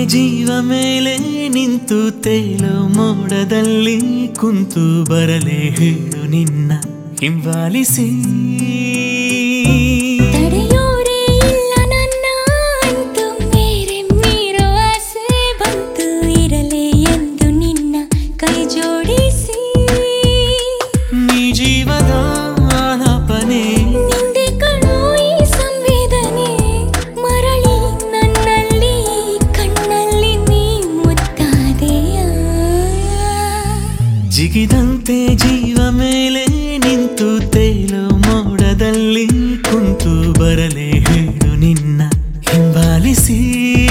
ಜೀವ ಮೇಲೆ ನಿಂತು ತೇಲೋ ಮೋಡದಲ್ಲಿ ಕುಂತು ಬರಲೇ ಹೇಳು ನಿನ್ನ ಹಿಂಬಾಲಿಸಿ ತಡೆಯೋರೇ ಇಲ್ಲ ನನ್ನ ಅಂತು ಮೇರೆ ಮೀರೋ ಆಸೆ ಬಂತು ಇರಲೇ ಎಂದು ನಿನ್ನ ಕೈ ಜೋಡಿಸಿ ನೀ ಜೀವದ ಆಲಾಪನೆ ನಿಂದೆ ಕಣೋ ಈ ಸಂವೇದನೆ ಮರಳಿ ನನ್ನಲ್ಲಿ ಕಣ್ಣಲ್ಲಿ ನೀ ಮುತ್ತಾದೆಯ ಜಿಗಿದಂತೆ ಜೀವ ಮೇಲೆ ನಿಂತು ತೇಲೋ ಮೋಡದಲ್ಲಿ ಕುಂತು ಬರಲೇ ಹೇಳು ನಿನ್ನ ಹಿಂಬಾಲಿಸಿ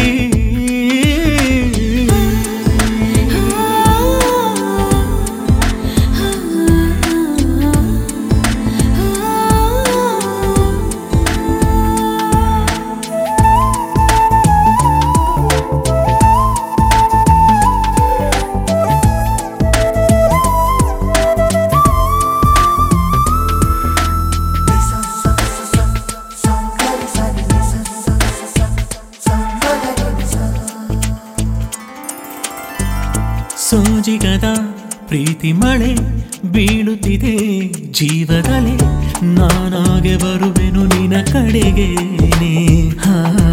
ಸೋಜಿಗದ ಪ್ರೀತಿ ಮಳೆ ಬೀಳುತ್ತಿದೆ ಜೀವದಲೆ ನಾನಾಗೆ ಬರುವೆನು ನಿನ ಕಡೆಗೇನೆ ಹಾ,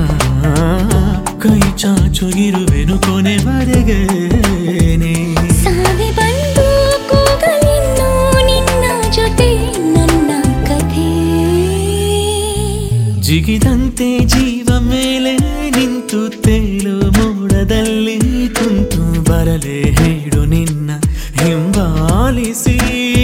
ಕೈ ಚಾಚು ಇರುವೆನು ಕೊನೆವರೆಗೇನೆ ಸಾವೆ ಬಂದು ಕೂಗಲಿನ್ನು ನಿನ್ನ ಜೊತೆ ನನ್ನ ಕಥೆ ಜಿಗಿದಂತೆ ಜೀವ ಮೇಲೆ ನಿಂತು ತೇಲು ಮೋಡದಲ್ಲಿ ಕುಂತು ಬರಲೇ ಹೇಳು ನಿನ್ನ ಹಿಂಬಾಲಿಸಿ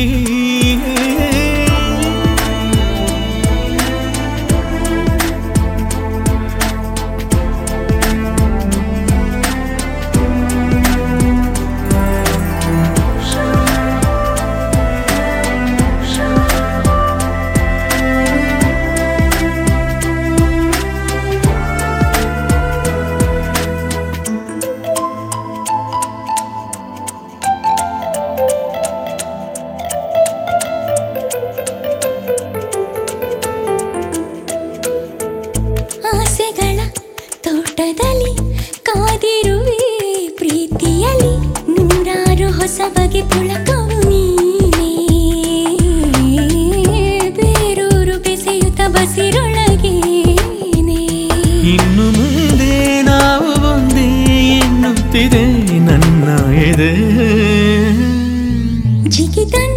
ಆಸೆಗಳ ತೋಟದಲ್ಲಿ ಕಾದಿರುವೆ ಪ್ರೀತಿಯಲ್ಲಿ ನೂರಾರು ಹೊಸ ಬಗೆ ಪುಳಕವು ನೀನೇ ಬೇರೂರು ಬೆಸೆಯುತ್ತ ಬಸಿರೊಳಗೇನೆ ಇನ್ನು ಮುಂದೆ ನಾವು ಒಂದೇ ಎನ್ನುತ್ತಿದೆ ನನ್ನ ಎದೆ ಜಿಗಿತನ